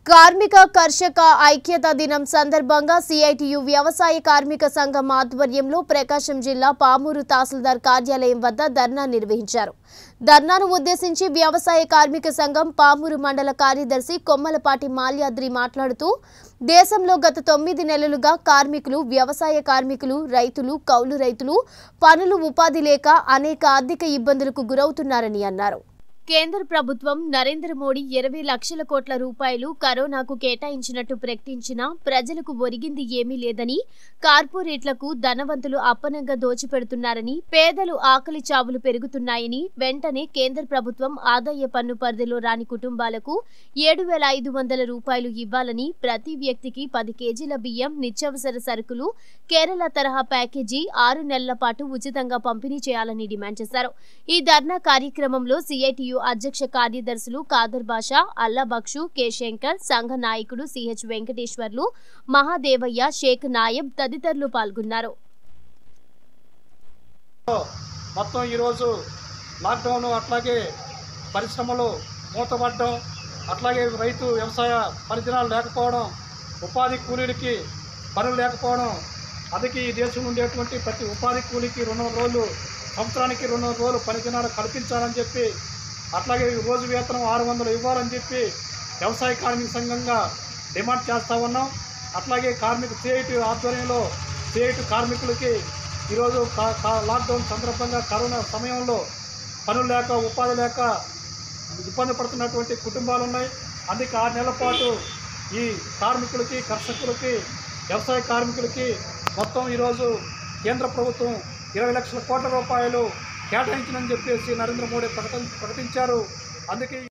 కార్మిక కర్షక ఐక్యతా దినం సందర్భంగా సిఐటియు వ్యవసాయ కార్మిక సంఘం ఆధ్వర్యంలో ప్రకాశం జిల్లా పామూరు తహసీల్దార్ కార్యాలయం వద్ద ధర్నా నిర్వహించారు ధర్నాను ఉద్దేశించి వ్యవసాయ కార్మిక సంఘం పామూరు మండల కార్యదర్శి కొమ్మలపాటి మాల్యాద్రి మాట్లాడుతూ దేశంలో గత తొమ్మిది నెలలుగా కార్మికులు వ్యవసాయ కార్మికులు రైతులు కౌలు రైతులు పనులు ఉపాధి లేక అనేక ఆర్థిక ఇబ్బందులకు గురవుతున్నారని అన్నారు కేంద్ర ప్రభుత్వం నరేంద్ర మోడీ ఇరవై లక్షల కోట్ల రూపాయలు కరోనాకు కేటాయించినట్టు ప్రకటించినా ప్రజలకు ఒరిగింది ఏమీ లేదని కార్పొరేట్లకు ధనవంతులు అప్పనంగా దోచిపెడుతున్నారని పేదలు ఆకలి చావులు పెరుగుతున్నాయని వెంటనే కేంద్ర ప్రభుత్వం ఆదాయ పన్ను పరిధిలో రాని కుటుంబాలకు ఏడు వేల ఐదు వందల రూపాయలు ఇవ్వాలని ప్రతి వ్యక్తికి పది కేజీల బియ్యం నిత్యావసర సరుకులు కేరళ తరహా ప్యాకేజీ ఆరు నెలల పాటు ఉచితంగా పంపిణీ చేయాలని డిమాండ్ చేశారు ఈ ధర్నా కార్యక్రమంలో సిఐటియు అధ్యక్ష కార్యదర్శులు కాదర్ బాషా అల్లా బక్షు కె శంకర్ సంఘ నాయకుడు సిహెచ్ వెంకటేశ్వర్లు మహాదేవయ్య షేక్ నాయబ్ తదితరులు పాల్గొన్నారు మొత్తం ఈరోజు లాక్డౌన్ అట్లాగే పరిశ్రమలు మూతపడడం అట్లాగే రైతు వ్యవసాయ పరిజనాలు లేకపోవడం ఉపాధి కూలీలకి పనులు లేకపోవడం అదికి ఈ దేశంలో ఉండేటువంటి ప్రతి ఉపాధి కూలీకి రెండు వందల రోజులు సంవత్సరానికి రెండు వందల రోజులు పనిదినాలు కల్పించాలని చెప్పి అట్లాగే ఈ రోజు వేతనం ఆరు వందలు ఇవ్వాలని చెప్పి వ్యవసాయ కార్మిక సంఘంగా డిమాండ్ చేస్తూ ఉన్నాం అట్లాగే కార్మిక సిఐటి ఆధ్వర్యంలో సిఐటి కార్మికులకి ఈరోజు కా- కా- లాక్డౌన్ సందర్భంగా కరోనా సమయంలో పనులు లేక ఉపాధి లేక ఇబ్బంది పడుతున్నటువంటి కుటుంబాలు ఉన్నాయి అందుకే ఆరు నెలల పాటు ఈ కార్మికులకి కర్షకులకి వ్యవసాయ కార్మికులకి మొత్తం ఈరోజు కేంద్ర ప్రభుత్వం ఇరవై లక్షల కోట్ల రూపాయలు కేటాయించిందని చెప్పేసి నరేంద్ర మోడీ ప్రకటన ప్రకటించారు అందుకే